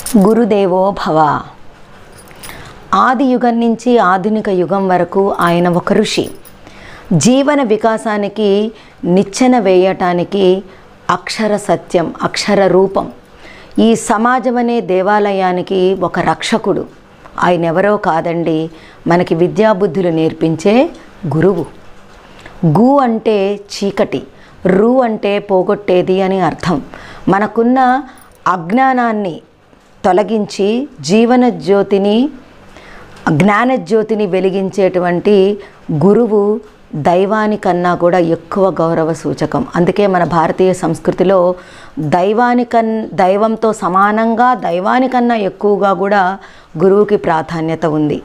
గురుదేవో భవ ఆది యుగం నుంచి ఆధునిక యుగం వరకు ఆయన ఒక ఋషి జీవన వికాసానికి నిచ్చెన వేయటానికి అక్షర సత్యం అక్షర రూపం ఈ సమాజం అనే దేవాలయానికి ఒక రక్షకుడు ఆయన ఎవరో కాదండి మనకి విద్యాబుద్ధులు నేర్పించే గురువు గు అంటే చీకటి రు అంటే పోగొట్టేది అని అర్థం మనకున్న అజ్ఞానాన్ని తొలగించి జీవన జ్యోతిని జ్ఞాన జ్యోతిని వెలిగించేటువంటి గురువు దైవానికన్నా కూడా ఎక్కువ గౌరవ సూచకం అందుకే మన భారతీయ సంస్కృతిలో దైవానికన్ దైవంతో సమానంగా దైవానికన్నా ఎక్కువగా కూడా గురువుకి ప్రాధాన్యత ఉంది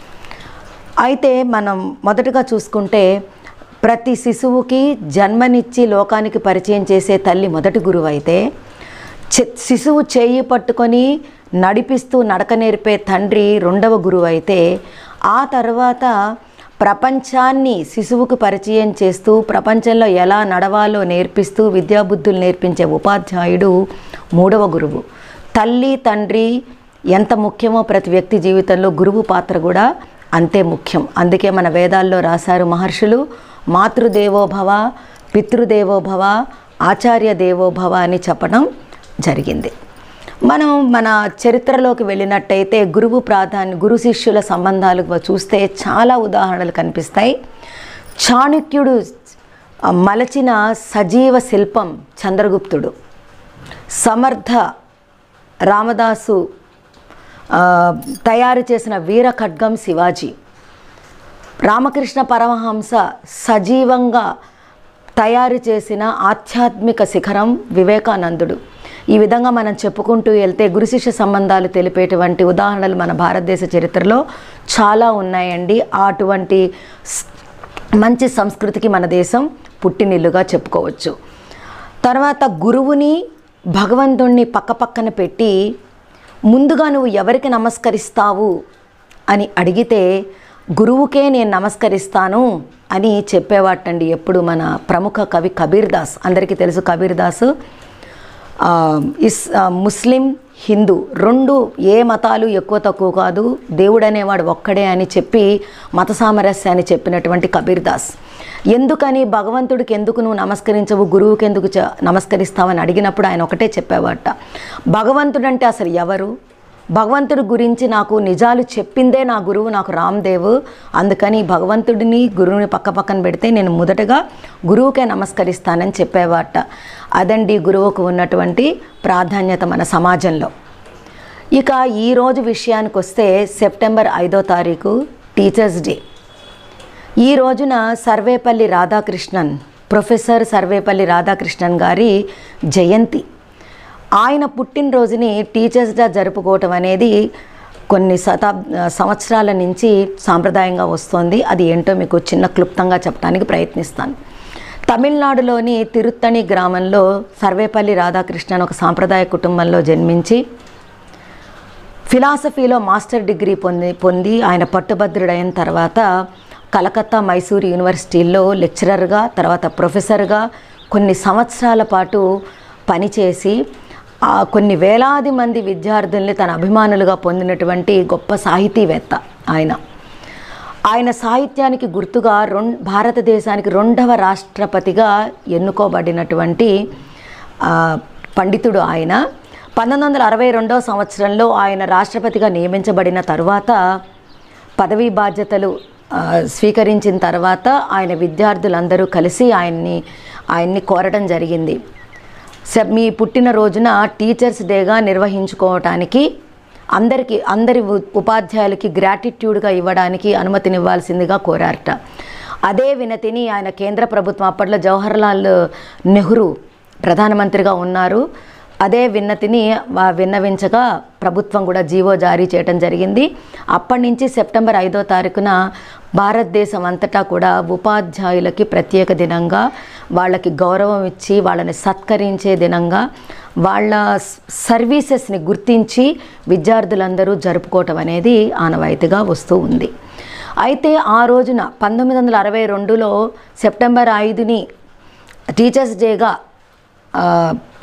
అయితే మనం మొదటగా చూసుకుంటే ప్రతి శిశువుకి జన్మనిచ్చి లోకానికి పరిచయం చేసే తల్లి మొదటి గురువు అయితే చి- శిశువు చేయి పట్టుకొని నడిపిస్తూ నడక నేర్పే తండ్రి రెండవ గురువు అయితే ఆ తర్వాత ప్రపంచాన్ని శిశువుకు పరిచయం చేస్తూ ప్రపంచంలో ఎలా నడవాలో నేర్పిస్తూ విద్యాబుద్ధులు నేర్పించే ఉపాధ్యాయుడు మూడవ గురువు తల్లి తండ్రి ఎంత ముఖ్యమో ప్రతి వ్యక్తి జీవితంలో గురువు పాత్ర కూడా అంతే ముఖ్యం అందుకే మన వేదాల్లో రాశారు మహర్షులు మాతృదేవోభవ పితృదేవోభవ ఆచార్య దేవోభవ అని చెప్పడం జరిగింది మనం మన చరిత్రలోకి వెళ్ళినట్టయితే గురువు ప్రాధాన్య గురు శిష్యుల సంబంధాలు చూస్తే చాలా ఉదాహరణలు కనిపిస్తాయి చాణక్యుడు ఆ, మలచిన సజీవ శిల్పం చంద్రగుప్తుడు సమర్థ రామదాసు ఆ, తయారు చేసిన వీర ఖడ్గం శివాజీ రామకృష్ణ పరమహంస సజీవంగా తయారు చేసిన ఆధ్యాత్మిక శిఖరం వివేకానందుడు ఈ విధంగా మనం చెప్పుకుంటూ వెళ్తే గురు శిష్య సంబంధాలు తెలిపేటువంటి ఉదాహరణలు మన భారతదేశ చరిత్రలో చాలా ఉన్నాయండి అటువంటి స్- మంచి సంస్కృతికి మన దేశం పుట్టినిల్లుగా చెప్పుకోవచ్చు తర్వాత గురువుని భగవంతుణ్ణి పక్కపక్కన పెట్టి ముందుగా నువ్వు ఎవరికి నమస్కరిస్తావు అని అడిగితే గురువుకే నేను నమస్కరిస్తాను అని చెప్పేవాటండి ఎప్పుడు మన ప్రముఖ కవి కబీర్ దాస్ అందరికీ తెలుసు కబీర్ దాస్ ఆ, ఇస్ ఆ, ముస్లిం హిందూ రెండు ఏ మతాలు ఎక్కువ తక్కువ కాదు దేవుడు అనేవాడు ఒక్కడే అని చెప్పి మత సామరస్యాన్ని చెప్పినటువంటి కబీర్ దాస్ ఎందుకని భగవంతుడికి ఎందుకు నువ్వు నమస్కరించవు గురువుకి ఎందుకు చ- నమస్కరిస్తావని అడిగినప్పుడు ఆయన ఒకటే చెప్పేవాట భగవంతుడు అంటే అసలు ఎవరు భగవంతుడి గురించి నాకు నిజాలు చెప్పిందే నా గురువు నాకు రామ్దేవ్ అందుకని భగవంతుడిని గురువుని పక్క పక్కన పెడితే నేను మొదటగా గురువుకే నమస్కరిస్తానని చెప్పేవాట అదండి గురువుకు ఉన్నటువంటి ప్రాధాన్యత మన సమాజంలో ఇక ఈరోజు విషయానికి వస్తే సెప్టెంబర్ ఐదో తారీఖు టీచర్స్ డే ఈ రోజున సర్వేపల్లి రాధాకృష్ణన్ ప్రొఫెసర్ సర్వేపల్లి రాధాకృష్ణన్ గారి జయంతి ఆయన పుట్టినరోజుని టీచర్స్ డే జరుపుకోవటం అనేది కొన్ని శతాబ్ సంవత్సరాల నుంచి సాంప్రదాయంగా వస్తోంది అది ఏంటో మీకు చిన్న క్లుప్తంగా చెప్పడానికి ప్రయత్నిస్తాను తమిళనాడులోని తిరుత్తణి గ్రామంలో సర్వేపల్లి రాధాకృష్ణన్ ఒక సాంప్రదాయ కుటుంబంలో జన్మించి ఫిలాసఫీలో మాస్టర్ డిగ్రీ పొంది పొంది ఆయన పట్టుభద్రుడైన తర్వాత కలకత్తా మైసూర్ యూనివర్సిటీల్లో లెక్చరర్గా తర్వాత ప్రొఫెసర్గా కొన్ని సంవత్సరాల పాటు పనిచేసి ఆ కొన్ని వేలాది మంది విద్యార్థుల్ని తన అభిమానులుగా పొందినటువంటి గొప్ప సాహితీవేత్త ఆయన ఆయన సాహిత్యానికి గుర్తుగా రెం భారతదేశానికి రెండవ రాష్ట్రపతిగా ఎన్నుకోబడినటువంటి ఆ, పండితుడు ఆయన పంతొమ్మిది వందల అరవై రెండవ సంవత్సరంలో ఆయన రాష్ట్రపతిగా నియమించబడిన తరువాత పదవీ బాధ్యతలు ఆ, స్వీకరించిన తర్వాత ఆయన విద్యార్థులందరూ కలిసి ఆయన్ని ఆయన్ని కోరడం జరిగింది సె- మీ పుట్టినరోజున టీచర్స్ డేగా నిర్వహించుకోవటానికి అందరికీ అందరి ఉ- ఉపాధ్యాయులకి గ్రాటిట్యూడ్గా ఇవ్వడానికి అనుమతినివ్వాల్సిందిగా కోరారట అదే వినతిని ఆయన కేంద్ర ప్రభుత్వం అప్పట్లో జవహర్లాల్ నెహ్రూ ప్రధానమంత్రిగా ఉన్నారు అదే విన్నతిని వా- విన్నవించగా ప్రభుత్వం కూడా జీవో జారీ చేయడం జరిగింది అప్పటి నుంచి సెప్టెంబర్ ఐదో తారీఖున భారతదేశం అంతటా కూడా ఉపాధ్యాయులకి ప్రత్యేక దినంగా వాళ్ళకి గౌరవం ఇచ్చి వాళ్ళని సత్కరించే దినంగా వాళ్ళ స్- సర్వీసెస్ని గుర్తించి విద్యార్థులందరూ జరుపుకోవటం అనేది ఆనవాయితీగా వస్తూ ఉంది అయితే ఆ రోజున పంతొమ్మిది వందల అరవై రెండులో సెప్టెంబర్ ఐదుని టీచర్స్ డేగా ఆ,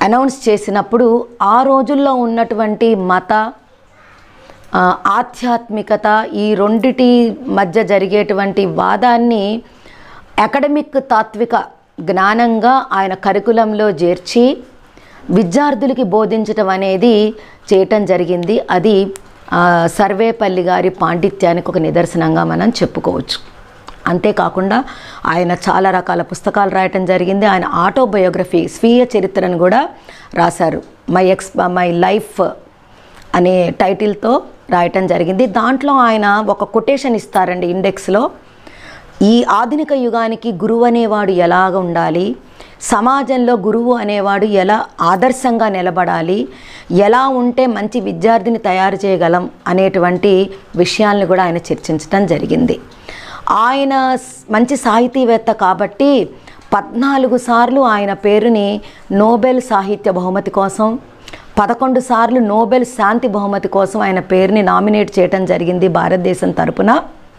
అనౌన్స్ చేసినప్పుడు ఆ రోజుల్లో ఉన్నటువంటి మత ఆ, ఆధ్యాత్మికత ఈ రెండిటి మధ్య జరిగేటువంటి వాదాన్ని అకాడమిక్ తాత్విక జ్ఞానంగా ఆయన కరికులంలో చేర్చి విద్యార్థులకి బోధించటం అనేది చేయటం జరిగింది అది ఆ, సర్వేపల్లి గారి పాండిత్యానికి ఒక నిదర్శనంగా మనం చెప్పుకోవచ్చు అంతేకాకుండా ఆయన చాలా రకాల పుస్తకాలు రాయటం జరిగింది ఆయన ఆటోబయోగ్రఫీ స్వీయ చరిత్రను కూడా రాశారు మై ఎక్స్ మై లైఫ్ అనే టైటిల్తో రాయటం జరిగింది దాంట్లో ఆయన ఒక కొటేషన్ ఇస్తారండి ఇండెక్స్లో ఈ ఆధునిక యుగానికి గురువు అనేవాడు ఎలాగ ఉండాలి సమాజంలో గురువు అనేవాడు ఎలా ఆదర్శంగా నిలబడాలి ఎలా ఉంటే మంచి విద్యార్థిని తయారు చేయగలం అనేటువంటి విషయాలను కూడా ఆయన చర్చించడం జరిగింది ఆయన స్- మంచి సాహితీవేత్త కాబట్టి పద్నాలుగు సార్లు ఆయన పేరుని నోబెల్ సాహిత్య బహుమతి కోసం పదకొండు సార్లు నోబెల్ శాంతి బహుమతి కోసం ఆయన పేరుని నామినేట్ చేయటం జరిగింది భారతదేశం తరపున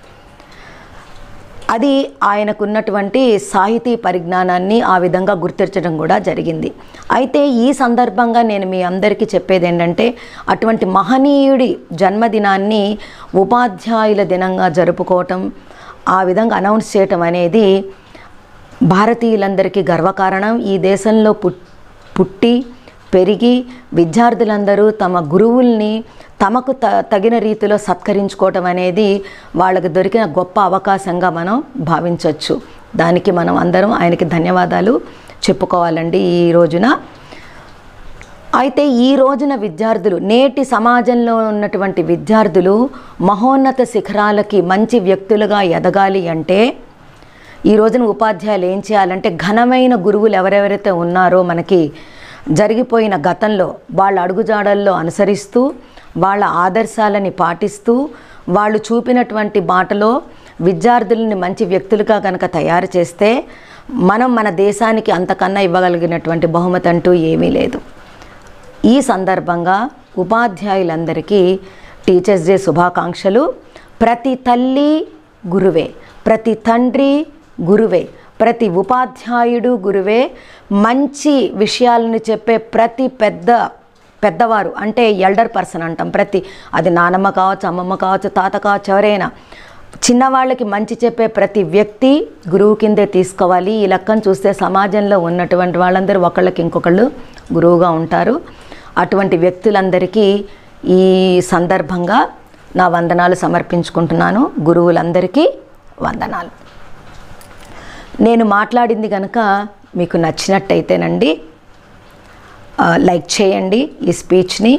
అది ఆయనకున్నటువంటి సాహితీ పరిజ్ఞానాన్ని ఆ విధంగా గుర్తించడం కూడా జరిగింది అయితే ఈ సందర్భంగా నేను మీ అందరికీ చెప్పేది ఏంటంటే అటువంటి మహనీయుడి జన్మదినాన్ని ఉపాధ్యాయుల దినంగా జరుపుకోవటం ఆ విధంగా అనౌన్స్ చేయటం అనేది భారతీయులందరికీ గర్వకారణం ఈ దేశంలో పుట్ పుట్టి పెరిగి విద్యార్థులందరూ తమ గురువుల్ని తమకు త తగిన రీతిలో సత్కరించుకోవటం అనేది వాళ్ళకి దొరికిన గొప్ప అవకాశంగా మనం భావించవచ్చు దానికి మనం అందరం ఆయనకి ధన్యవాదాలు చెప్పుకోవాలండి ఈ రోజున అయితే ఈ రోజున విద్యార్థులు నేటి సమాజంలో ఉన్నటువంటి విద్యార్థులు మహోన్నత శిఖరాలకి మంచి వ్యక్తులుగా ఎదగాలి అంటే ఈ రోజున ఉపాధ్యాయులు ఏం చేయాలంటే ఘనమైన గురువులు ఎవరెవరైతే ఉన్నారో మనకి జరిగిపోయిన గతంలో వాళ్ళ అడుగుజాడల్లో అనుసరిస్తూ వాళ్ళ ఆదర్శాలని పాటిస్తూ వాళ్ళు చూపినటువంటి బాటలో విద్యార్థులని మంచి వ్యక్తులుగా కనుక తయారు చేస్తే మనం మన దేశానికి అంతకన్నా ఇవ్వగలిగినటువంటి బహుమతి అంటూ ఏమీ లేదు ఈ సందర్భంగా ఉపాధ్యాయులందరికీ టీచర్స్ డే శుభాకాంక్షలు ప్రతి తల్లి గురువే ప్రతి తండ్రి గురువే ప్రతి ఉపాధ్యాయుడు గురువే మంచి విషయాలను చెప్పే ప్రతి పెద్ద పెద్దవారు అంటే ఎల్డర్ పర్సన్ అంటాం ప్రతి అది నానమ్మ కావచ్చు అమ్మమ్మ కావచ్చు తాత కావచ్చు ఎవరైనా చిన్నవాళ్ళకి మంచి చెప్పే ప్రతి వ్యక్తి గురువు కిందే తీసుకోవాలి ఈ లెక్కను చూస్తే సమాజంలో ఉన్నటువంటి వాళ్ళందరూ ఒకళ్ళకి ఇంకొకళ్ళు గురువుగా ఉంటారు అటువంటి వ్యక్తులందరికీ ఈ సందర్భంగా నా వందనాలు సమర్పించుకుంటున్నాను గురువులందరికీ వందనాలు నేను మాట్లాడింది కనుక మీకు నచ్చినట్టయితేనండి ఆ, లైక్ చేయండి ఈ స్పీచ్ని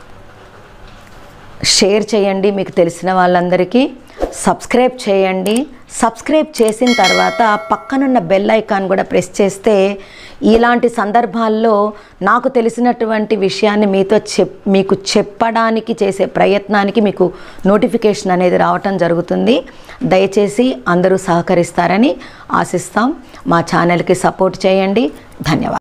షేర్ చేయండి మీకు తెలిసిన వాళ్ళందరికీ సబ్స్క్రైబ్ చేయండి సబ్స్క్రైబ్ చేసిన తర్వాత పక్కనున్న బెల్ ఐకాన్ కూడా ప్రెస్ చేస్తే ఇలాంటి సందర్భాల్లో నాకు తెలిసినటువంటి విషయాన్ని మీతో చెప్ మీకు చెప్పడానికి చేసే ప్రయత్నానికి మీకు నోటిఫికేషన్ అనేది రావటం జరుగుతుంది దయచేసి అందరూ సహకరిస్తారని ఆశిస్తాం మా ఛానల్కి సపోర్ట్ చేయండి ధన్యవాదాలు